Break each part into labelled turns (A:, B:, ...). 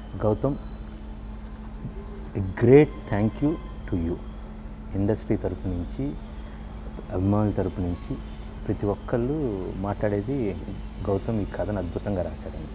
A: Gautam great thank you to you industry తరపు నుంచి అభిమానుల తరపు నుంచి ప్రతి ఒక్కళ్ళు మాట్లాడేది గౌతమ్ ఈ కథను అద్భుతంగా రాశాడని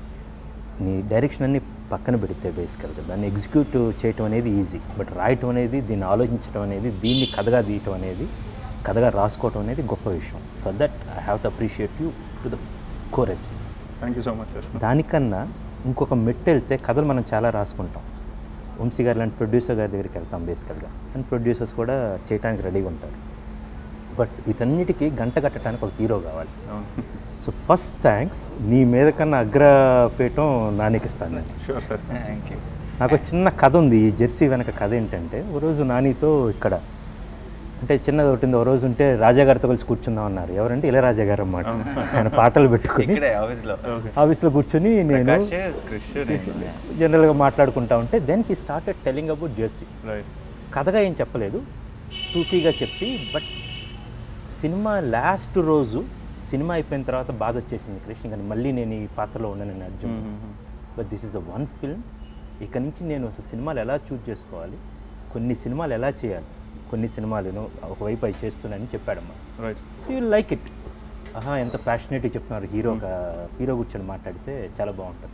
A: నీ డైరెక్షన్ అన్ని పక్కన పెడితే బేసికల్గా దాన్ని ఎగ్జిక్యూట్ చేయటం అనేది ఈజీ బట్ రాయటం అనేది దీన్ని ఆలోచించడం అనేది దీన్ని కథగా తీయటం అనేది కథగా రాసుకోవటం అనేది గొప్ప విషయం for that I have to appreciate you to the core
B: thank you so much sir
A: దానికన్నా ఇంకొక మెట్టు వెళ్తే కథలు మనం చాలా రాసుకుంటాం వంశీ గారు లాంటి ప్రొడ్యూసర్ గారి దగ్గరికి వెళ్తాం బేసికల్గా అండ్ ప్రొడ్యూసర్స్ కూడా చేయడానికి రెడీగా ఉంటారు బట్ వీటన్నిటికీ గంట కట్టడానికి ఒక హీరో కావాలి
B: అవును
A: సో ఫస్ట్ థ్యాంక్స్ నీ మీద కన్నా అగ్రపీఠం నానికి ఇస్తాను నేను
B: షూర్ సార్
C: థ్యాంక్ యూ
A: నాకు ఒక చిన్న కథ ఉంది ఈ జెర్సీ వెనక కథ ఏంటంటే ఓ రోజు నానితో ఇక్కడ అంటే చిన్నది ఒకటి ఉంది ఓ రోజు ఉంటే రాజా గారితో కలిసి కూర్చుందాం అన్నారు ఎవరంటే ఇళయరాజా గారు అన్నమాట ఆయన పాటలు పెట్టుకుని
C: ఇక్కడే ఆఫీస్లో
A: ఆఫీస్లో కూర్చొని నేను
C: ప్రకాష్ క్రిష్ నేను.
A: జనరల్గా మాట్లాడుకుంటా ఉంటే then he started telling about Jersey
B: right
A: కథగా ఏం చెప్పలేదు టూకీగా చెప్పి బట్ సినిమా లాస్ట్ రోజు సినిమా అయిపోయిన తర్వాత బాధ వచ్చేసింది కృష్ణ ఇంకా మళ్ళీ నేను ఈ పాత్రలో ఉన్నానని Arjun but this is the one film ఇక నుంచి నేను అసలు సినిమాలు ఎలా చూజ్ చేసుకోవాలి కొన్ని సినిమాలు ఎలా చేయాలి కొన్ని సినిమాలను ఒకవైపు అవి చేస్తున్నానని చెప్పాడమ్మా
B: right
A: so you like it ఆహా ఎంత ప్యాషనేట్గా చెప్తున్నారు హీరో హీరో కూర్చొని మాట్లాడితే చాలా బాగుంటుంది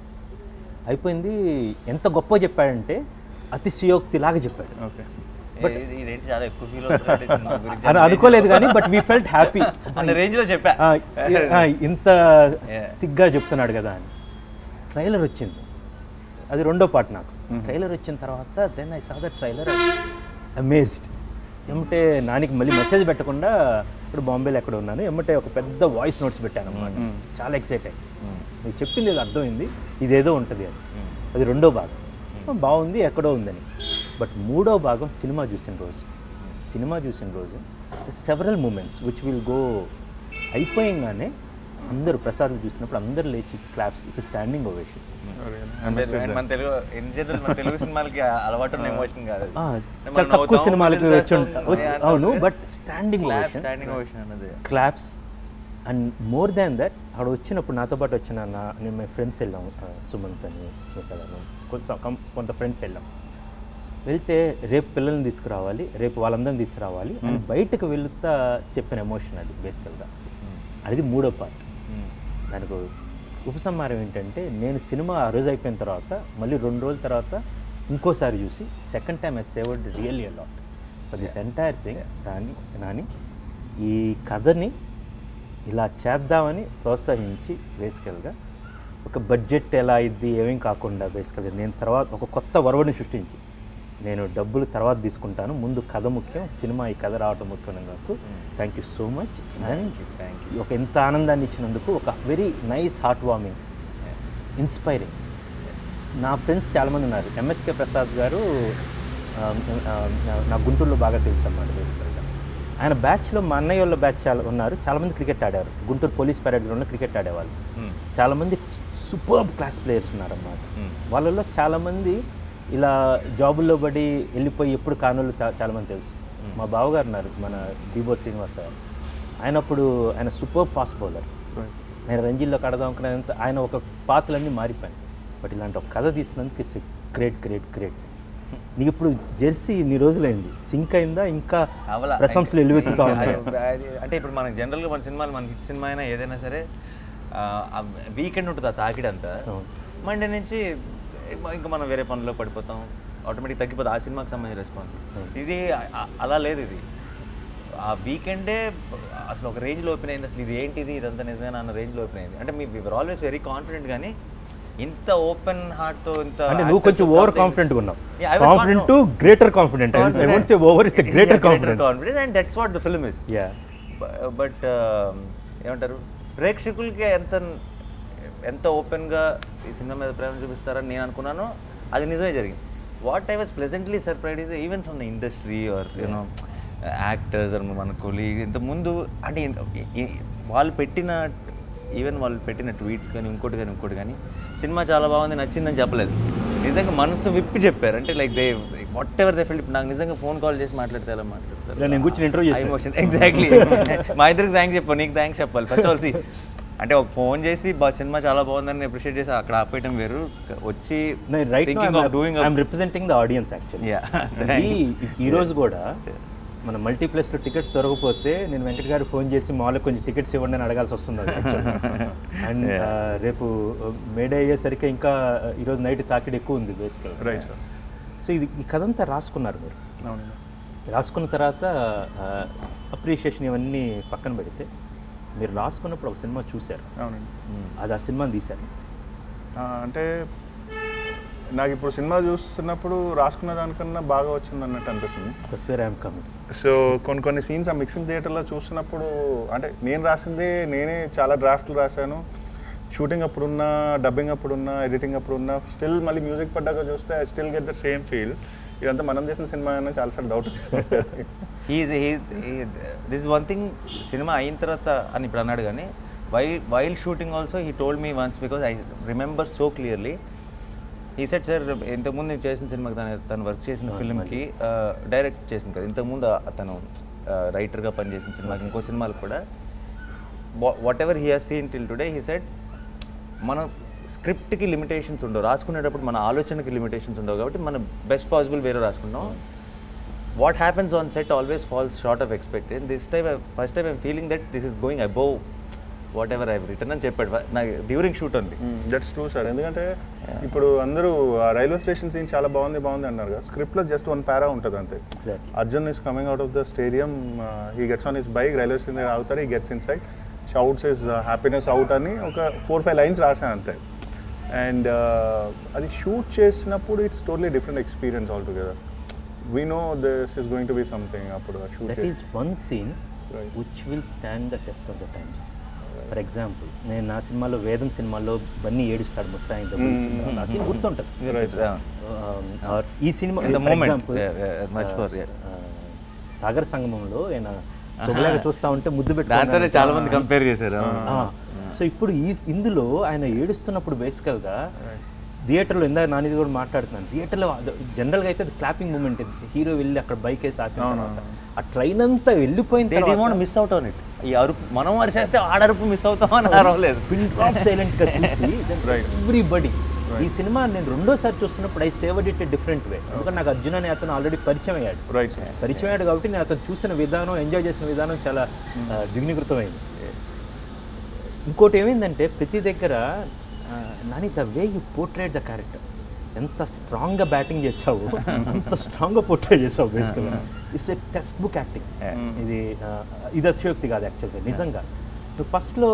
A: అయిపోయింది ఎంత గొప్ప చెప్పాడంటే అతిశయోక్తిలాగా చెప్పాడు
B: ఓకే
C: ఏ, ఇది- ఇదేంటి చాలా ఎక్కువ ఫీల్ అవుతున్నాడు ఈ సినిమా గురించి
A: అని అనుకోలేదు కానీ బట్ వీ ఫెల్ట్ హ్యాపీ
C: అన్న రేంజ్ లో చెప్పా
A: ఇంత
C: Yeah.
A: తిగ్గా చెప్తున్నాడు కదా అని ట్రైలర్ వచ్చింది అది రెండో పార్ట్ నాకు ట్రైలర్ వచ్చిన తర్వాత then I saw the trailer amazed ఏమంటే నానికి మళ్ళీ మెసేజ్ పెట్టకుండా ఇప్పుడు బాంబేలో ఎక్కడ ఉన్నాను ఏమంటే ఒక పెద్ద వాయిస్ నోట్స్ పెట్టాను అన్నమాట చాలా ఎక్సైట్ అయ్యి నువ్వు చెప్పింది ఏదో అర్థమైంది ఇదేదో ఉంటుంది అని అది రెండో భాగం బాగుంది ఎక్కడో ఉందని బట్ మూడో భాగం సినిమా చూసిన రోజు సినిమా చూసిన రోజు several moments which will go అయిపోయంగానే అందరూ ప్రసాద్ చూసినప్పుడు అందరూ లేచి క్లాప్స్ ఇస్ స్టాండింగ్ ఓవేషన్
C: అంటే మన తెలుగు ఇన్ జనరల్ మన తెలుగు సినిమాలకి అలవాటు ఉన్న ఎమోషన్ కాదు అది. అంటే
A: చాలా
C: మనం
A: తక్కువ
C: నవ్వుతాం,
A: సినిమాలకు
C: whistle
A: వచ్చి ఉంటా-
C: చేస్తాం,
A: వచ్చి-
C: అంతా
A: అవును
C: ఉంటే
A: but standing
C: clap,
A: ovation
C: standing ovation అన్నది
A: claps and more than that అక్కడ వచ్చినప్పుడు నాతో పాటు వచ్చిన నా నేను మై ఫ్రెండ్స్ వెళ్ళాం ఆ, సుమంత్ అని స్మిత గారు కొంత కం- కొంత ఫ్రెండ్స్ వెళ్ళాం వెళ్తే రేపు పిల్లల్ని తీసుకురావాలి రేపు వాళ్ళందరిని తీసుకురావాలి అని బయటకు వెళుతా చెప్పిన ఎమోషన్ అది బేసికల్గా అది మూడో పార్ట్ దానికి ఉపసంహారం ఏంటంటే నేను సినిమా ఆ రోజు అయిపోయిన తర్వాత మళ్ళీ రెండు రోజుల తర్వాత ఇంకోసారి చూసి second time I savoured really a lot for this entire thing దాన్ని నాని ఈ కథని ఇలా చేద్దామని ప్రోత్సహించి బేసికల్గా ఒక బడ్జెట్ ఎలా అయింది ఏమేం కాకుండా బేసికల్గా నేను తర్వాత ఒక కొత్త వరవడిని సృష్టించి నేను డబ్బులు తర్వాత తీసుకుంటాను ముందు కథ ముఖ్యం సినిమా ఈ కథ రావటం ముఖ్యం నాకు thank you so much and
C: thank
A: ఒక ఎంత ఆనందాన్ని ఇచ్చినందుకు ఒక very nice heart warming inspiring నా ఫ్రెండ్స్ చాలామంది ఉన్నారు ఎంఎస్కే ప్రసాద్ గారు ఆ, ఆ, నా- నా గుంటూరులో బాగా తెలుసు అన్నమాట బేసికల్గా ఆయన బ్యాచ్లో మా అన్నయ్య వాళ్ళ బ్యాచ్ చాలా ఉన్నారు చాలామంది క్రికెట్ ఆడారు గుంటూరు పోలీస్ పరేడ్ గ్రౌండ్లో క్రికెట్ ఆడేవాళ్ళు చాలామంది సూపర్ క్లాస్ ప్లేయర్స్ ఉన్నారన్నమాట వాళ్ళలో చాలామంది ఇలా జాబుల్లో పడి వెళ్ళిపోయి ఎప్పుడు కానోళ్ళు చా చాలామంది తెలుసు మా బావగారు ఉన్నారు మన బీబో శ్రీనివాస్ గారు ఆయన అప్పుడు ఆయన సూపర్ ఫాస్ట్ బౌలర్ ఆయన రంజీల్లో కడదాం అనుకున్నంత ఆయన ఒక పాత్రలన్నీ మారిపోయాయి బట్ ఇలాంటి ఒక కథ తీసినందుకు ఇట్స్ గ్రేట్ గ్రేట్ గ్రేట్ నీకు ఇప్పుడు జెర్సీ ఇన్ని రోజులైంది సింక్ అయిందా ఇంకా
C: అవలా.
A: ప్రశంసలు ఎల్లువెత్తుతా ఉన్నాయి
C: అది- అది- అంటే ఇప్పుడు మనకి జనరల్గా మన సినిమాలు మన హిట్ సినిమా అయినా ఏదైనా సరే వీకెండ్ ఉంటుంది ఆ తాకిడంతా మండే నుంచి ఇంకా మనం వేరే పనిలో పడిపోతాం ఆటోమేటిక్ తగ్గిపోతుంది ఆ సినిమాకి సంబంధించిన రెస్పాన్స్ ఇది ఆ- ఆ- అలా లేదు ఇది ఆ వీకెండే అసలు ఒక రేంజ్లో ఓపెన్ అయింది అసలు ఇది ఏంటిది ఇదంతా నిజమేనా అన్న రేంజ్లో ఓపెన్ అయింది అంటే మీ వివర్ ఆల్వేస్ వెరీ కాన్ఫిడెంట్ కానీ ఇంత ఓపెన్ హార్ట్తో ఇంత
A: అంటే నువ్వు కొంచెం ఓవర్ కాన్ఫిడెంట్ ఉన్నావు
C: Yeah, I was
A: confident to greater confident I won't say over is greater confidence
C: confidence and that's what the film is
A: yeah
C: but ఏమంటారు ప్రేక్షకులకి ఎంత ఎంత ఓపెన్గా ఈ సినిమా మీద ప్రేమ చూపిస్తారని నేను అనుకున్నాను అది నిజమే జరిగింది what I was pleasantly surprise is even from the industry or you know actors are మన కొలీగ్ ఇంత ముందు అంటే ఈ- ఈ- వాళ్ళు పెట్టిన ఈవెన్ వాళ్ళు పెట్టిన ట్వీట్స్ కానీ ఇంకోటి కానీ ఇంకోటి కానీ సినిమా చాలా బాగుంది నచ్చిందని చెప్పలేదు నిజంగా మనసు విప్పి చెప్పారు అంటే like they whatever they feel నాకు నిజంగా ఫోన్ కాల్ చేసి మాట్లాడితే ఎలా మాట్లాడతారు
A: ఇలా నేను కూర్చొని ఇంటర్వ్యూ చేశాను
C: ఎమోషన్ ఎగ్జాక్ట్లీ మా ఇద్దరికి థ్యాంక్స్ చెప్పాలి నీకు థ్యాంక్స్ చెప్పాలి ఫస్ట్ ఆల్ సి అంటే ఒక ఫోన్ చేసి బా సినిమా చాలా బాగుందని అప్రిషియేట్ చేసి అక్కడ ఆపేయటం వేరు వచ్చి
A: right
C: thinking of doing
A: I'm representing the audience actually
C: Yeah,
A: ఈ రోజు కూడా మన మల్టీప్లెక్స్లో టికెట్స్ దొరకకపోతే నేను వెంకట్ గారు ఫోన్ చేసి మామూలుగా కొంచెం టికెట్స్ ఇవ్వండి అని అడగాల్సి వస్తుంది అండ్ రేపు మేడే అయ్యేసరికి ఇంకా uh, ఈరోజు నైట్ తాకిడి ఎక్కువ ఉంది బేసికల్
B: రైట్ సార్
A: సో ఇది ఈ కథ అంతా రాసుకున్నారు మీరు
B: అవునండి
A: రాసుకున్న తర్వాత అప్రిషియేషన్ ఇవన్నీ పక్కన పెడితే మీరు రాసుకున్నప్పుడు ఒక సినిమా చూశారు
B: అవునండి
A: అది ఆ సినిమాని తీశారు
B: ఆ, అంటే నాకు ఇప్పుడు సినిమా చూస్తున్నప్పుడు రాసుకున్న దానికన్నా బాగా వచ్చింది అన్నట్టు అనిపిస్తుంది
A: స్వేర్ ఐఎమ్ కమింగ్
B: సో కొన్ని కొన్ని సీన్స్ ఆ మిక్సింగ్ థియేటర్లో చూస్తున్నప్పుడు అంటే నేను రాసిందే నేనే చాలా డ్రాఫ్ట్లు రాశాను షూటింగ్ అప్పుడున్నా డబ్బింగ్ అప్పుడున్నా ఎడిటింగ్ అప్పుడున్నా స్టిల్ మళ్ళీ మ్యూజిక్ పడ్డాక చూస్తే I still get the same feel ఇదంతా మనం చేసిన సినిమా అయినా చాలాసార్లు డౌట్ వచ్చింది
C: హీఈస్ దిస్ వన్ థింగ్ సినిమా అయిన తర్వాత అని ఇప్పుడు అన్నాడు కానీ వై while shooting also he told me once because I remember so clearly ఈ సెట్ సార్ ఇంతకుముందు నేను చేసిన సినిమాకి తను తను వర్క్ చేసిన ఫిల్మ్కి డైరెక్ట్ చేసింది కదా ఇంతకుముందు తను రైటర్గా పనిచేసిన సినిమాకి ఇంకో సినిమాలకు కూడా whatever he has seen till today he set మన స్క్రిప్ట్కి లిమిటేషన్స్ ఉండవు రాసుకునేటప్పుడు మన ఆలోచనకి లిమిటేషన్స్ ఉండవు కాబట్టి మనం బెస్ట్ పాసిబుల్ వేరే రాసుకున్నాం what happens on set always falls short of expected this time first time I'm feeling that this is going above whatever I written అని చెప్పాడు నాకు డ్యూరింగ్ షూట్ ఉంది
B: దట్స్ ట్రూ సార్ ఎందుకంటే ఇప్పుడు అందరూ ఆ రైల్వే స్టేషన్ సీన్ చాలా బాగుంది బాగుంది అన్నారు కదా స్క్రిప్ట్లో జస్ట్ వన్ పారా ఉంటుంది అంతే
A: exactly
B: Arjun is coming out of the stadium he gets on his bike railway station దగ్గర ఆగుతాడు he gets inside shouts is happiness out అని ఒక ఫోర్ ఫైవ్ లైన్స్ రాశాను అంతే అండ్ అది షూట్ చేసినప్పుడు it's totally different experience altogether we know this is going to be something అప్పుడు shoot
A: that is one scene
B: Right.
A: Which will stand the test of the times for example నేను నా సినిమాలో వేదం సినిమాలో బన్నీ ఏడుస్తాడు ముసరాయి డబ్బులు ఇచ్చిన తర్వాత. ఆ సీన్ గుర్తుంటుంది Um, or ఈ సినిమా
C: In the
A: for
C: moment.
A: example,
C: Yeah, yeah, much
A: uh,
C: more, yeah.
A: uh, సాగర్ సంగమంలో ఆయన శుభలేఖ చూస్తా ఉంటే ముద్దు పెట్టుకున్నాడు.
C: దాంతోనే చాలా మంది కంపేర్ చేశారు
A: ఆ, సో ఇప్పుడు ఈ ఇందులో ఆయన ఏడుస్తున్నప్పుడు బేసికల్గా థియేటర్లో ఇందాక నానిది కూడా మాట్లాడుతున్నాను థియేటర్లో జనరల్గా అయితే అది క్లాపింగ్ మూమెంట్ హీరో వెళ్ళి అక్కడ బైక్ వేసి ఆపిన తర్వాత ఆ ట్రైన్ అంతా వెళ్ళిపోయిన
C: దే
A: తర్వాత
C: don't miss out on it ఈ అరుపు మనం అరిసేస్తే ఆడరుపు మిస్ అవుతాం అని అరవలేదు
A: పిన్ డ్రాప్ సైలెంట్ గా చూసి ఎవ్రీబడి ఈ సినిమా నేను రెండోసారి చూస్తున్నప్పుడు I savoured it different way ఎందుకంటే నాకు అర్జున్ అనే అతను ఆల్రెడీ పరిచయం అయ్యాడు
B: రైట్ సార్
A: పరిచయం అయ్యాడు కాబట్టి నేను అతను చూసిన విధానం ఎంజాయ్ చేసిన విధానం చాలా ఆ, దిగ్నికృతమైంది ఇంకోటి ఏమైందంటే ప్రతి దగ్గర ఆ, Nani the way you portrait the character ఎంత స్ట్రాంగ్గా బ్యాటింగ్ చేసావు అంత స్ట్రాంగ్గా పోర్ట్రేట్ చేసావు బేసికల్గా it's a textbook acting ఇది ఆ, ఇది అతిశయోక్తి కాదు యాక్చువల్గా నిజంగా నువ్వు ఫస్ట్లో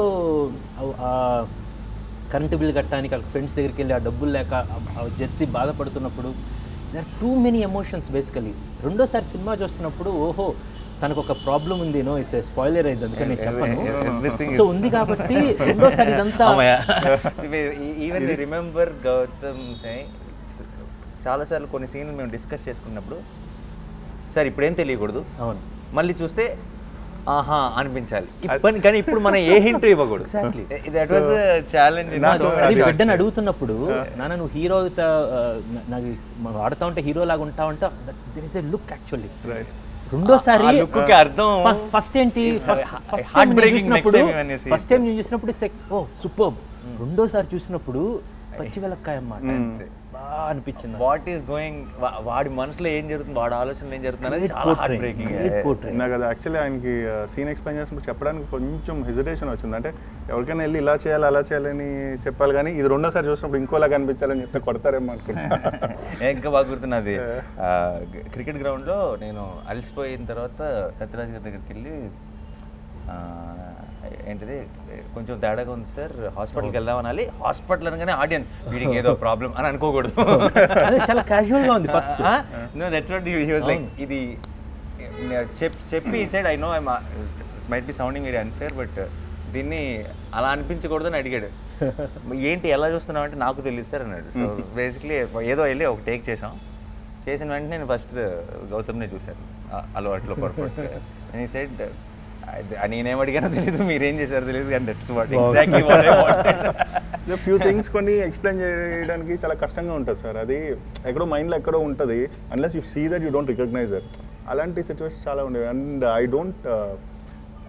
A: కరెంటు బిల్ కట్టడానికి వాళ్ళ ఫ్రెండ్స్ దగ్గరికి వెళ్ళి ఆ డబ్బులు లేక జెర్సీ బాధపడుతున్నప్పుడు there too many emotions basically రెండోసారి సినిమా చూస్తున్నప్పుడు ఓహో తనకు ఒక ప్రాబ్లం ఉంది నో ఇస్ స్పాయిలర్ అయింది అందుకని నేను
C: Everything
A: చెప్పను సో ఉంది కాబట్టి రెండోసారి ఇదంతా
C: ఈవెన్ రిమెంబర్ గౌతమ్ చాలాసార్లు కొన్ని సీన్లు మేము డిస్కస్ చేసుకున్నప్పుడు సార్ ఇప్పుడేం తెలియకూడదు
A: అవును
C: మళ్ళీ చూస్తే ఆహా అనిపించాలి ఇప్పని కానీ ఇప్పుడు మనం ఏ హింట్ ఇవ్వకూడదు
A: Exactly.
C: That was challenge
A: so అది బిడ్డను అడుగుతున్నప్పుడు నాన్న నువ్వు హీరో నాకు మనం ఆడుతా ఉంటే హీరో లాగా ఉంటా ఉంటా there is a look actually
B: right
A: రెండోసారి
C: ఆ look కి అర్థం
A: ఫస్ట్ ఏంటి first first time
C: heartbreaking next
A: చూసినప్పుడు
C: time when you see
A: first time నేను చూసినప్పుడు సెక్ ఓ సూపర్ రెండోసారి చూసినప్పుడు పచ్చి వెలక్కాయ అన్నమాట బాగా అనిపించింది
C: వాట్ ఈస్ గోయింగ్ వాడి మనసులో ఏం జరుగుతుంది వాడి ఆలోచనలో ఏం జరుగుతుంది అనేది
A: Great
C: చాలా heart
A: portrait,
C: breaking
A: great portrait.
B: నాకు అది యాక్చువల్లీ ఆయనకి సీన్ ఎక్స్ప్లెయిన్ చేసినప్పుడు చెప్పడానికి కొంచెం హెజిటేషన్ వచ్చింది అంటే ఎవరికైనా వెళ్ళి ఇలా చేయాలి అలా చేయాలని చెప్పాలి కానీ ఇది రెండోసారి చూసినప్పుడు ఇంకోలా కనిపించాలని చెప్తే కొడతారేమో అనుకుంటా
C: ఇంకా బాగా గుర్తున్నది క్రికెట్ గ్రౌండ్లో నేను అలసిపోయిన తర్వాత సత్యరాజ్ గారి దగ్గరికి వెళ్ళి ఆ, ఏంటిది కొంచెం తేడాగా ఉంది సార్ హాస్పిటల్కి వెళ్దాం అనాలి హాస్పిటల్ అనగానే ఆడియన్స్ వీడికి ఏదో ప్రాబ్లం అని అనుకోకూడదు
A: అదే చాలా క్యాజువల్ గా ఉంది first
C: no that's what he was like ఇది చెప్ చెప్పి side I know I might be sounding very unfair but దీన్ని అలా అనిపించకూడదు అని అడిగాడు ఏంటి ఎలా చూస్తున్నావు అంటే నాకు తెలియదు సార్ అన్నాడు సో బేసిక్లీ ఏదో వెళ్ళి ఒక టేక్ చేసాం చేసిన వెంటనే నేను ఫస్ట్ గౌతమ్నే చూశాను ఆ అలవాట్లో పొరపాటు నేను సైడ్ నేనేం అడిగానో తెలియదు మీరేం చేశారో తెలియదు కానీ that's what exactly
B: few things కొన్ని ఎక్స్ప్లెయిన్ చేయడానికి చాలా కష్టంగా ఉంటుంది సార్ అది ఎక్కడో మైండ్లో ఎక్కడో ఉంటుంది unless you see that you don't recognise that అలాంటి సిచ్యువేషన్ చాలా ఉండేవి and I don't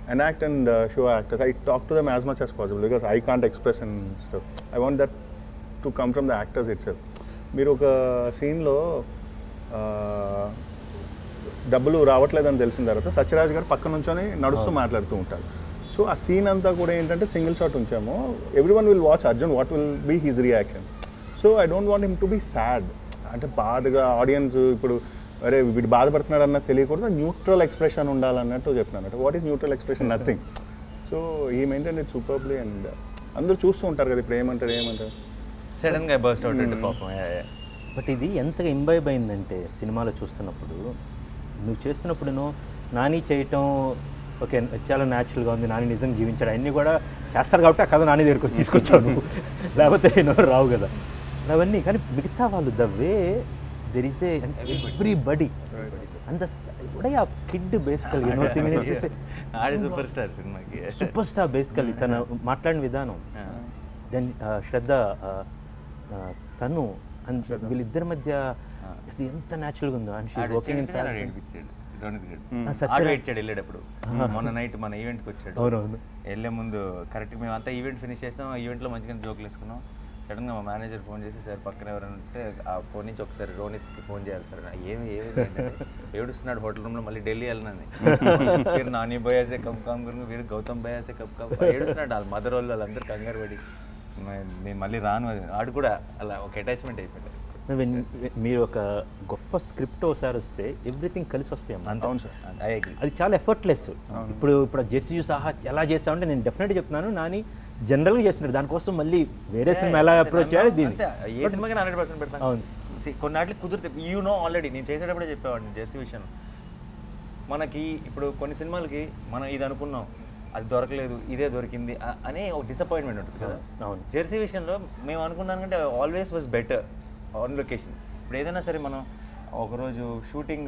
B: enact and uh, show actors. I talk to them as much as possible because I can't express and stuff. I want that to come from the actors itself. మీరు ఒక సీన్లో డబ్బులు రావట్లేదని తెలిసిన తర్వాత సత్యరాజ్ గారు పక్క నుంచొని నడుస్తూ మాట్లాడుతూ ఉంటారు సో ఆ సీన్ అంతా కూడా ఏంటంటే సింగిల్ షాట్ ఉంచాము everyone will watch Arjun what will be his reaction so I don't want him to be sad అంటే బాధగా ఆడియన్స్ ఇప్పుడు అరే వీడు బాధపడుతున్నాడు అన్నది తెలియకూడదు న్యూట్రల్ ఎక్స్ప్రెషన్ ఉండాలన్నట్టు చెప్పినాను what is neutral expression nothing so he maintain it superly అండ్ అందరూ చూస్తూ ఉంటారు కదా ఇప్పుడు ఏమంటారు ఏమంటారు
C: సడన్గా బర్స్ట్ అవుట్ అంటే పాపం yeah, yeah.
A: బట్ ఇది ఎంతగా ఇంబైబ్ అయిందంటే సినిమాలో చూస్తున్నప్పుడు నువ్వు చేస్తున్నప్పుడునో నాని చేయటం ఓకే చాలా న్యాచురల్గా ఉంది నాని నిజంగా జీవించాడు అన్నీ కూడా చేస్తారు కాబట్టి ఆ కథ నాని దగ్గరికి వచ్చి తీసుకొచ్చావు నువ్వు లేకపోతే ఎన్నో రావు కదా అవన్నీ కానీ మిగతా వాళ్ళు the way there is a everybody అంత కూడా ఆ కిడ్ బేసికల్ యూనో
C: ఆడి సూపర్ స్టార్ సినిమాకి
A: సూపర్ స్టార్ బేసికల్లీ తన మాట్లాడిన విధానం దెన్ శ్రద్ధ ఆ, ఆ, తను అండ్ వీళ్ళిద్దరి మధ్య అసలు ఎంత న్యాచురల్గా ఉందో అండ్ షీ వర్కింగ్ ఇన్ ఆ, సత్యరాజ్.
C: ఆడు ఇచ్చాడు వెళ్ళేటప్పుడు మొన్న నైట్ మన ఈవెంట్కి వచ్చాడు
A: అవునవును
C: వెళ్ళే ముందు కరెక్ట్ మేము అంతా ఈవెంట్ ఫినిష్ చేస్తాం ఆ ఈవెంట్లో మంచిగా జోకులు వేసుకున్నాం సడన్గా మా మేనేజర్ ఫోన్ చేసి సార్ పక్కన ఎవరైనా ఉంటే ఆ ఫోన్ నుంచి ఒకసారి రోనిత్కి ఫోన్ చేయాలి సార్ ఏమి ఏమి ఏంటంటే, ఏడుస్తున్నాడు హోటల్ రూమ్లో మళ్ళీ ఢిల్లీ వెళ్ళినని మీరు నాని బయాసే కమ్ కామ్ గురించి మీరు గౌతమ్ బయాసే కప్ కామ్ ఏడుస్తున్నాడు వాళ్ళ మదర్ వాళ్ళు వాళ్ళందరూ కంగారు పడి మే- నేను మళ్ళీ రాను అది ఆడు కూడా అలా ఒక అటాచ్మెంట్ అయిపోయాడు
A: When- మీరు ఒక గొప్ప స్క్రిప్ట్ ఒకసారి వస్తే ఎవ్రీథింగ్ కలిసి వస్తాయి అమ్మా.
C: అంత అవును సార్ ఐ అగ్రీ
A: అది చాలా ఎఫర్ట్లెస్ ఇప్పుడు ఇప్పుడు జెర్సీ చూసి ఆహా ఎలా చేస్తామంటే నేను డెఫినెట్గా చెప్తున్నాను నాని జనరల్గా చేస్తున్నాడు దానికోసం మళ్ళీ వేరే సినిమా ఎలా అప్రోచ్ చేయాలి దీన్ని
C: అంతే, ఏ సినిమాకి హండ్రెడ్ పర్సెంట్ పెడతాను
A: అవును.
C: See, కొన్నాటికి కుదిరితే యూ నో ఆల్రెడీ నేను చేసేటప్పుడే చెప్పేవాడిని జెర్సీ విషయం మనకి ఇప్పుడు కొన్ని సినిమాలకి మనం ఇది అనుకున్నాం అది దొరకలేదు ఇదే దొరికింది అ- అనే ఒక డిసప్పాయింట్మెంట్ ఉంటుంది కదా
A: అవును.
C: జెర్సీ విషయంలో మేము అనుకున్నాం కంటే always was better on location ఇప్పుడు ఏదైనా సరే మనం ఒకరోజు షూటింగ్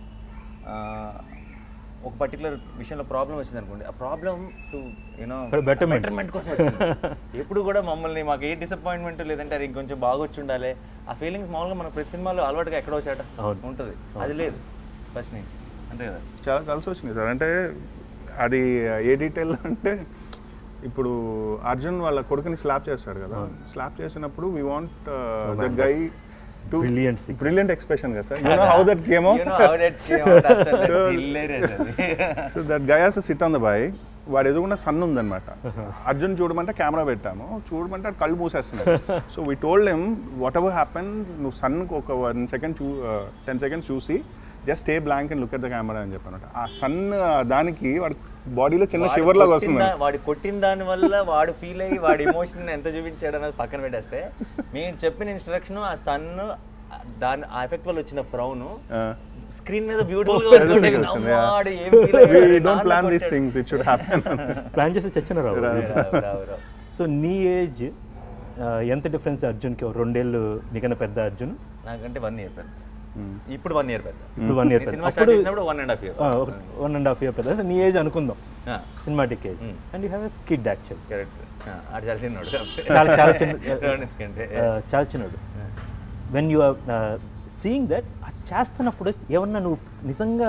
C: ఒక పర్టికులర్ విషయంలో ప్రాబ్లం వచ్చింది అనుకోండి ఆ problem to you know
A: For betterment.
C: Betterment కోసం వచ్చింది ఎప్పుడు కూడా మమ్మల్ని మాకు ఏ డిసప్పాయింట్మెంట్ లేదంటే అది ఇంకొంచెం బాగా వచ్చి ఉండాలి ఆ ఫీలింగ్స్ మామూలుగా మన ప్రతి సినిమాలో అలవాటుగా ఎక్కడో చాట
A: అవును.
C: ఉంటుంది అది లేదు ఫస్ట్ నుంచి అంతే కదా
B: చాలా కలిసి వచ్చింది సార్ అంటే అది ఏ డీటెయిల్ అంటే ఇప్పుడు అర్జున్ వాళ్ళ కొడుకుని స్లాప్ చేస్తాడు కదా స్లాప్ చేసినప్పుడు we want the
A: man,
B: guy to
A: brilliant scene.
B: Brilliant expression కదా sir you know how that game
C: You know how that came out after that? Hilarious అది.
B: So that guy has to sit on the by వాడు ఎదుగున్న sun ఉందన్నమాట Arjun చూడమంటే camera పెట్టాము చూడమంటే వాడు కళ్ళు మూసేస్తున్నాడు so we told M what ever happen నువ్వు సన్కి ఒక one second చూ ten seconds చూసి just stay blank and look at the camera అని చెప్పాను ఆ సన్ దానికి వాడి బాడీలో చిన్న
C: వాడు
B: షివర్ లాగా
C: కొట్టిన
B: వస్తుంది
C: దా- వాడు కొట్టిన దాని వల్ల వాడు ఫీల్ అయ్యి వాడి ఎమోషన్ ఎంత చూపించాడు అన్నది పక్కన పెట్టేస్తే మేము చెప్పిన ఇన్స్ట్రక్షన్ ఆ సన్ దాని ఆ ఎఫెక్ట్ వల్ల వచ్చిన ఫ్రౌన్ స్క్రీన్ మీద బ్యూటిఫుల్ గా
B: Beautiful
C: ఉంటుంది.
B: గా వస్తుంది, yeah.
C: నవ్వాడు, ఏం feel అయ్యాడు,
B: వీ డోంట్
C: నాన్న
B: ప్లాన్ దీస్
C: కొట్టాడు.
B: Things it should happen
A: plan చేసి చచ్చిన రావు
C: రావు, రావు, రావు.
A: సో నీ ఏజ్ ఎంత డిఫరెన్స్ అర్జున్కి ఓ రెండేళ్ళు నీకన్నా పెద్ద అర్జున్
C: నాకంటే వన్ ఇయర్ పెద్ద ఇప్పుడు వన్ ఇయర్ పెద్ద
A: ఇప్పుడు వన్ ఇయర్
C: నేను
A: పెద్ద
C: సినిమా స్టార్ట్ చేసినప్పుడు one and half year
A: one and half year పెద్ద సో నీ ఏజ్ అనుకుందాం cinematic age
C: Hmm.
A: And you have a kid actual
C: correct ఆడు చాలా చిన్నోడు
A: చాలా చాలా చిన్న
C: రోనిత్ కంటే
A: uh, చాలా చిన్నడు when you are seeing that అది చేస్తున్నప్పుడు ఏమన్నా నువ్వు నిజంగా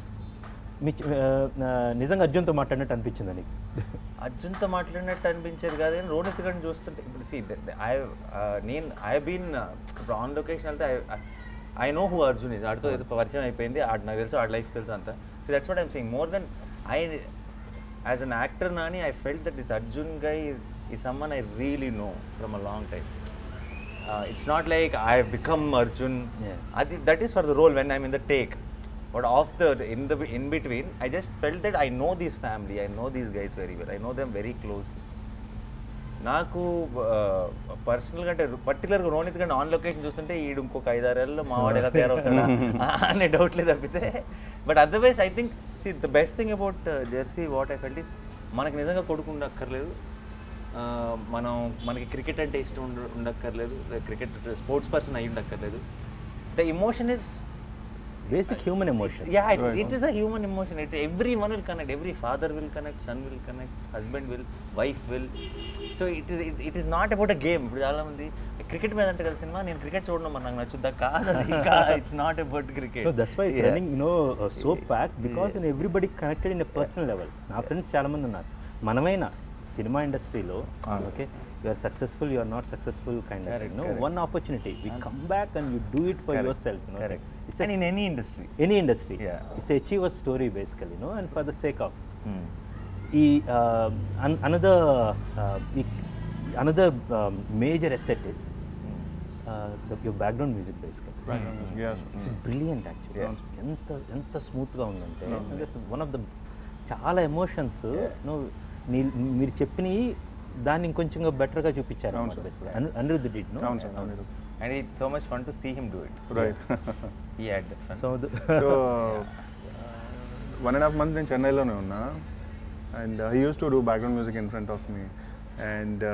A: మీ చి- uh, uh, నిజంగా అర్జున్తో మాట్లాడినట్టు అనిపించిందా నీకు
C: అర్జున్తో మాట్లాడినట్టు అనిపించేది కాదు కానీ రోనిత్ గారిని చూస్తుంటే ఇప్పుడు సి ఐ నేను ఐ బీన్ ఇప్పుడు ఆన్ లొకేషన్ వెళ్తే ఐ నో హూ అర్జున్ ఇది ఆడితో ఏదో పరిచయం అయిపోయింది ఆడు నాకు తెలుసు ఆడ లైఫ్ తెలుసు అంతా so that's what I'm saying more then I as an actor Nani I felt that this Arjun guy ఈ సమ్మన్ I really know from a long time it's not like I become Arjun
A: Yeah.
C: అది that is for the role when I'm in the take but off the in the in between I just felt that I know these family I know these guys very well I know them very closely నాకు పర్సనల్గా అంటే పర్టికులర్గా రోనిత్ గారిని on location చూస్తుంటే ఈడు ఇంకొక ఐదారేళ్ళలో మావాడు ఎలా తయారవుతాడా అనే డౌట్ లేదు తప్పితే but otherwise I think see the best thing about Jersey what I felt is మనకి నిజంగా కొడుకు ఉండక్కర్లేదు ఆ, మనం మనకి క్రికెట్ అంటే ఇష్టం ఉండ ఉండక్కర్లేదు క్రికెట్ స్పోర్ట్స్ పర్సన్ అయి ఉండక్కర్లేదు the emotion is
A: basic human emotion
C: yeah it, it is a human emotion it everyone will connect every father will connect son will connect husband will wife will so it is it, it is not about a game ఇప్పుడు చాలా మంది cricket మీద అంటే కదా cinema నేను cricket చూడడం మరి నాకు నచ్చుద్దా కాదు it's not about cricket
A: No, that's why it's running, you know, uh, so packed because you know, everybody connected in a personal level. నా ఫ్రెండ్స్ చాలా మంది ఉన్నారు మనమైనా సినిమా ఇండస్ట్రీలో okay you are successful you are not successful kind of no one opportunity we come back and you do it for your self
C: correct and in any industry
A: any industry
C: Yeah.
A: It's achieve a story basically no and for the sake of ఈ another another major asset is your background music basically
B: yes.
A: It's brilliant actually ఎంత ఎంత స్మూత్గా ఉందంటే one of the చాలా emotions నువ్వు నీ మీరు చెప్పినవి దాన్ని ఇంకొంచెం బెటర్గా చూపించారు
B: అవును సార్.
A: basically. అను అనిరుద్ధ్ డిడ్ నో
B: అవును సార్ అవును
C: and it's so much fun to see him do it
B: right
C: he had that fun
A: so
B: so one and half month నేను చెన్నైలోనే ఉన్నా and he use to do background music in front of me and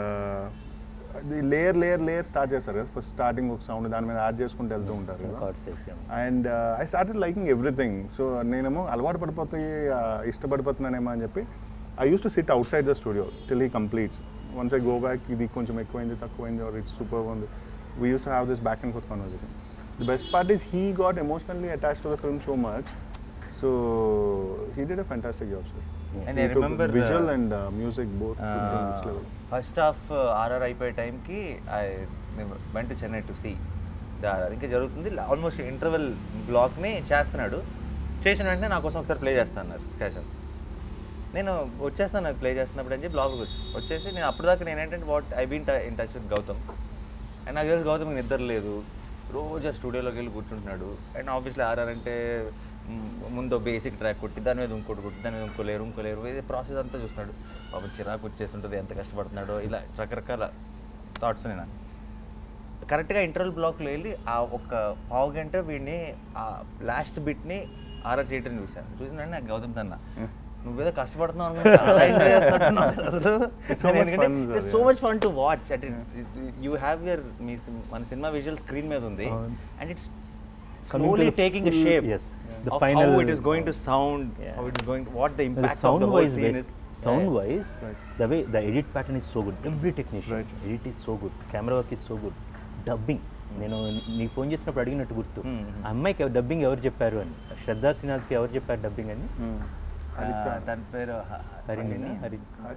B: అది layer layer layer start చేస్తారు కదా first starting ఒక sound దాని మీద add చేసుకుంటూ వెళ్తూ ఉంటారు కదా
A: కార్డ్స్ వేసాం
B: and I started liking everything so నేనేమో అలవాటు పడిపోతాయి ఇష్టపడిపోతున్నానేమో అని చెప్పి I use to sit outside the studio till he completes once I go back ఇది కొంచెం ఎక్కువైంది తక్కువైంది ఆర్ ఇట్స్ సూపర్ ఉంది we use to have this back and forth conversation the best part is he got emotionally attach to the film so much so he did a fantastic job sir
C: And I remember,
B: visual
C: uh,
B: and music both level
C: first half RR అయిపోయే టైంకి I went Chennai to see the RR ఇంకా జరుగుతుంది almost interval బ్లాక్ని చేస్తున్నాడు చేసిన వెంటనే నా కోసం ఒకసారి ప్లే చేస్తాను అన్నారు స్కేషన్ నేను వచ్చేస్తాను నాకు ప్లే చేస్తున్నప్పుడు అని చెప్పి బ్లాగ్కి వచ్చి వచ్చేసి నేను అప్పటిదాకా నేను ఏంటంటే what I been in touch with Gautam and నాకు తెలిసి గౌతమ్కి నిద్ర లేదు రోజు ఆ స్టూడియోలోకి వెళ్ళి కూర్చుంటున్నాడు అండ్ ఆబ్వియస్లీ ఆర్ఆర్ అంటే మ్, ముందు బేసిక్ ట్రాక్ కొట్టి దాని మీద ఇంకోటి కొట్టి దాని మీద ఇంకో లేరు ఇంకో లేరు ఇది ప్రాసెస్ అంతా చూస్తున్నాడు పాపం చిరాకు వచ్చేసి ఉంటుంది ఎంత కష్టపడుతున్నాడో ఇలా రకరకాల థాట్స్ నేను కరెక్ట్గా ఇంటర్వల్ బ్లాక్లో వెళ్ళి ఆ ఒక్క పావు గంట వీడిని ఆ లాస్ట్ బిట్ని ఆర్ఆర్ చేయటం చూశాను చూసిన వెంటనే నాకు గౌతమ్ తన్న నువ్వేదో కష్టపడుతున్నావు అనుకుంటా అలా enjoy చేస్తున్నట్టున్నావు అసలు
B: It's so much fun, sir,
C: so
B: yeah.
C: Much fun to watch అంటే యూ హ్యావ్ యర్ మీ sim- మన సినిమా విజువల్ స్క్రీన్ మీద ఉంది
A: అవును.
C: And it's
A: Coming to
C: slowly
A: the
C: taking a
A: full-
C: shape
A: yes, the
C: of
A: final-
C: how it is going to sound
A: Yeah.
C: how it is going to, what the
A: the
C: impact of
A: sound
C: the whole
A: wise
C: scene
A: bas-
C: is
A: sound
C: Yeah.
A: wise the way the edit pattern is so good every technician edit is so good camera work is so good dubbing నేను నీకు phone చేసినప్పుడు అడిగినట్టు గుర్తు ఆ అమ్మాయికి dubbing ఎవరు చెప్పారు అని శ్రద్ధా శ్రీనాథ్కి ఎవరు చెప్పారు డబ్బింగ్ అని
C: ఆ, దాని పేరు హ-
A: హరిణినా హరి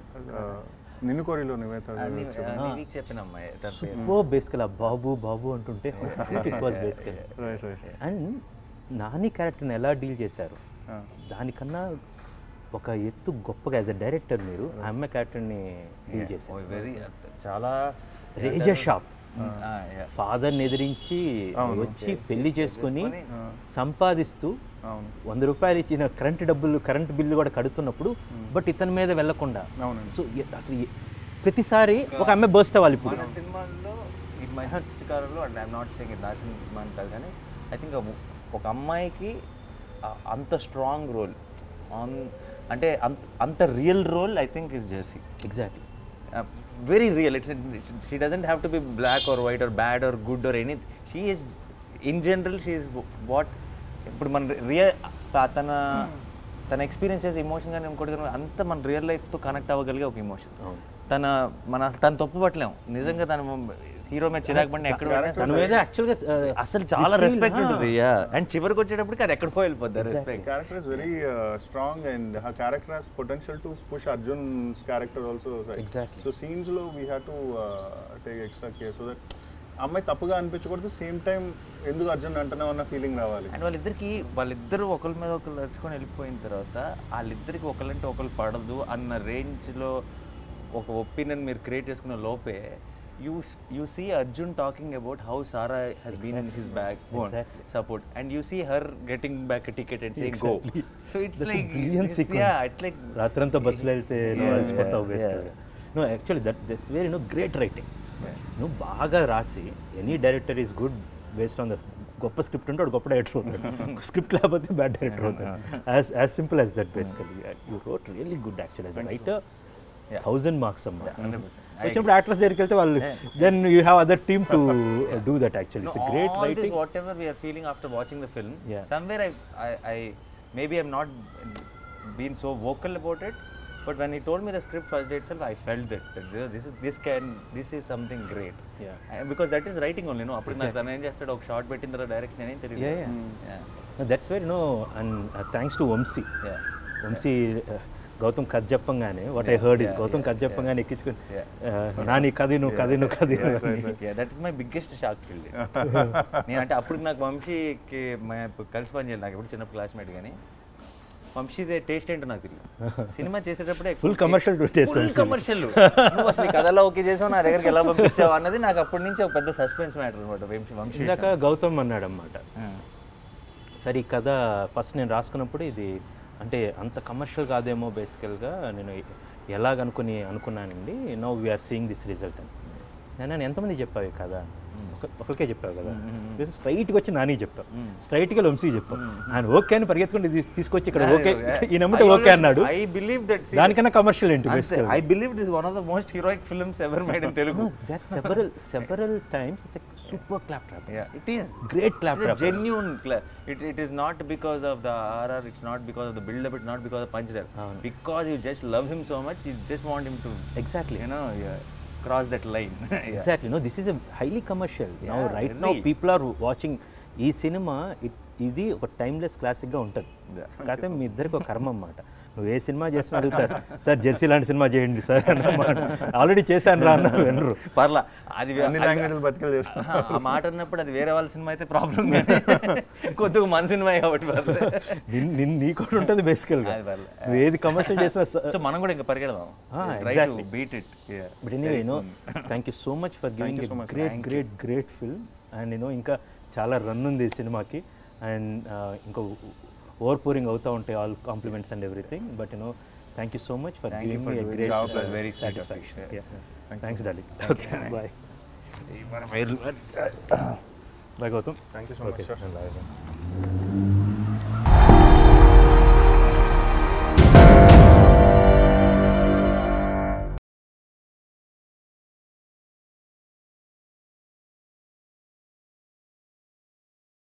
B: నిన్ను కోరిలో నివేత
C: అది, ఆ, నీకు చెప్పిన అమ్మాయి దాని పేరు
A: సూపర్ బేసికల్ ఆ బాబు బాబు అంటుంటే it was basical
B: right right
A: and Nani క్యారెక్టర్ని ఎలా డీల్ చేశారు దానికన్నా ఒక ఎత్తు గొప్పగా యాజ్ అ డైరెక్టర్ మీరు ఆ అమ్మాయి క్యారెక్టర్ని డీల్ చేశారు
C: వెరీ చాలా
A: రేజర్ షాప్
C: ఆ, yeah.
A: ఫాదర్ని ఎదిరించి వచ్చి పెళ్లి చేసుకొని సంపాదిస్తూ
B: అవును
A: వంద రూపాయలు ఇచ్చిన కరెంట్ డబ్బులు కరెంట్ బిల్లు కూడా కడుతున్నప్పుడు బట్ ఇతని మీద వెళ్ళకుండా
B: అవునండి.
A: సో ఎ- అసలు ఎ- ప్రతిసారి ఒక అమ్మాయి బర్స్ట్ అవ్వాలి ఇప్పుడు
C: మన సినిమాల్లో ఈ మధ్య కాలంలో అంటే ఐఎమ్ నాట్ సేయింగ్ నా సినిమా అని కాదు కానీ ఐ థింక్ ఒక అమ్మాయికి ఆ- అంత స్ట్రాంగ్ రోల్ ఆన్ అంటే అంత అంత real role I think is Jersey
A: exactly
C: very real it's she doesn't have to be black or white or bad or good or any she is in general she is what ఇప్పుడు మన real తన తన experience చేసే emotion కానీ ఇంకోటి కానీ అంత మన రియల్ లైఫ్తో కనెక్ట్ అవ్వగలిగే ఒక ఎమోషన్ తన మన అసలు తను తప్పు పట్టలేము నిజంగా తన హీరో మీద చిరాకు పడిన ఎక్కడ పోయినా
A: తన మీద యాక్చువల్గా
C: అసలు చాలా రెస్పెక్ట్ ఉంటుంది అండ్ చివరికి వచ్చేటప్పటికి అది ఎక్కడికో వెళ్ళిపోద్ది respect
B: character is very uh, strong and her character has potential to push Arjun's character also. Right?
A: Exactly.
B: So scenes lo we have to uh, take extra care so that అమ్మాయి తప్పుగా అనిపించకూడదు same time ఎందుకు అర్జున్ అంటున్నావు అన్న feeling రావాలి
C: and వాళ్ళిద్దరికి వాళ్ళిద్దరు ఒకరి మీద ఒకరు నడుచుకొని వెళ్ళిపోయిన తర్వాత వాళ్ళిద్దరికి ఒకళ్ళంటే ఒకరు పడదు అన్న రేంజ్లో ఒక ఒపీనియన్ మీరు క్రియేట్ చేసుకున్న లోపే you you see Arjun talking about how Sara he's been in his backbone
A: Exactly.
C: Support and you see her getting back ticket and saying go
A: Exactly.
C: So it's
A: That's a
C: like
A: brilliant sequence.
C: Yeah it's like
A: రాత్రంతా బస్సులో వెళ్తే నువ్వు
C: Yeah,
A: అలసిపోతావు
C: yeah,
A: బేసిక్గా no actually that that's very no great writing నువ్వు బాగా రాసి any director is good based on the గొప్ప స్క్రిప్ట్ ఉంటే వాడు గొప్ప డైరెక్టర్ అవుతాడు స్క్రిప్ట్ లేకపోతే బ్యాడ్ డైరెక్టర్ అవుతాడు as as simple as that basically you wrote really good actual as writer thousand marks అమ్మా వచ్చినప్పుడు యాక్టర్స్ దగ్గరికి వెళ్తే వాళ్ళు then you have other team to do that actually it's great
C: all this
A: writing
C: whatever we are feeling after watching the film
A: Yeah.
C: somewhere I, I i maybe i'm not been so vocal about it but when he told me the script first day itself i felt that, that this- this is this can this is something great
A: Yeah.
C: And because that is writing only no అప్పుడు నాకు తను ఏం చేస్తాడు ఒక short పెట్టిన తర్వాత direct నేనేం తెలియదు
A: Yeah, yeah.
C: yeah.
A: That's very no and thanks to Vamshi
C: Yeah.
A: Vamshi uh, Gautam కథ చెప్పంగానే what I heard is Gautam కథ చెప్పంగానే ఎక్కించుకొని uh, నాని కది నువ్వు కది నువ్వు కది
C: yeah that is my biggest shock till date. నేను అంటే అప్పుడు నాకు వంశీకి మా కలిసి పని చేయాలి నాకు ఎప్పుడు చిన్నప్పుడు క్లాస్మేట్ కానీ వంశీ టేస్ట్ ఏంటో నాకు తెలియదు సినిమా చేసేటప్పుడే
A: Full commercial to taste
C: full
A: Vamshi.
C: Commercial నువ్వు అసలు ఈ కథలో ఓకే చేసావు నా దగ్గరికి ఎలా పంపించావు అన్నది నాకు అప్పటి నుంచి ఒక పెద్ద సస్పెన్స్ మ్యాటర్ అనమాట వంశీ వంశీ
A: ఇందాక గౌతమ్ అన్నాడు అనమాట
C: Hmm.
A: సరే ఈ కథ ఫస్ట్ నేను రాసుకున్నప్పుడు ఇది అంటే అంత కమర్షియల్ కాదేమో బేసికల్గా నేను ఎలాగనుకుని అనుకున్నానండి no we're seeing this result అని నేను నేను ఎంతమంది చెప్పావు ఈ కథ ఒక ఒకరికే చెప్పావు కదా స్ట్రైట్గా వచ్చి నాని చెప్పావు స్ట్రైట్గా వంశీ చెప్పావు ఆయన ఓకే అని పరిగెత్తుకుని తీ- తీసుకొచ్చి ఇక్కడ ఓకే ఈ నమ్మితే ఓకే అన్నాడు
C: ఐ బిలీవ్ దట్
A: దానికన్నా కమర్షియల్ ఏంటి
C: I believe this one of the most heroic films ever made in Telugu
A: that several several times super clap trap
C: it is
A: great clap
C: It's a
A: trap
C: genuine cla- it, it is not because of the RR, it's not because of the build up, it's not because of Punchder. Because you just love him so much, you just want him to,
A: exactly
C: you know, yeah, cross that line. yeah.
A: Exactly no this is a highly commercial now
C: Yeah,
A: right now
C: very.
A: People are watching ఈ సినిమా ఇట్ ఇది ఒక timeless క్లాసిక్గా ఉంటుంది కాకపోతే మీ ఇద్దరికి ఒక కర్మ అన్నమాట నువ్వు ఏ సినిమా చేసినా అడుగుతారు సార్ జెర్సీ లాంటి సినిమా చేయండి సార్ అన్నమాట ఆల్రెడీ చేశాను రా అన్నారు వినరు
C: పర్లా అది వే-
B: అన్ని
C: అది-
B: లాంగ్వేజ్లు పట్టుకెళ్ళి చేసుకుంటాం
C: ఆహా, ఆ మాట అన్నప్పుడు అది వేరే వాళ్ళ సినిమా అయితే ప్రాబ్లం కొద్దిగా మన సినిమా కాబట్టి పర్లేదు.
A: నిన్ను నీ కూడా ఉంటుంది బేసికల్గా
C: అది పర్లే.
A: నువ్వు ఏది కమర్షియల్ చేసినా
C: సో మనం కూడా ఇంకా పరిగెడదాం
A: Ah,
C: Try to
A: exactly.
C: beat it. Yeah.
A: But anyway no thank you so much for giving great great great film and నేను ఇంకా చాలా రన్ ఉంది ఈ సినిమాకి అండ్ ఇంకా ఓవర్ పూరింగ్ అవుతూ ఉంటాయి all compliments and everything but you know thank you so much for
C: Thank you
A: giving
C: for
A: me
C: doing
A: great
C: this. Very sweet of you.
A: Satisfaction thanks darling okay bye bye Gautam
B: thank you so much
A: okay
B: sir
A: bye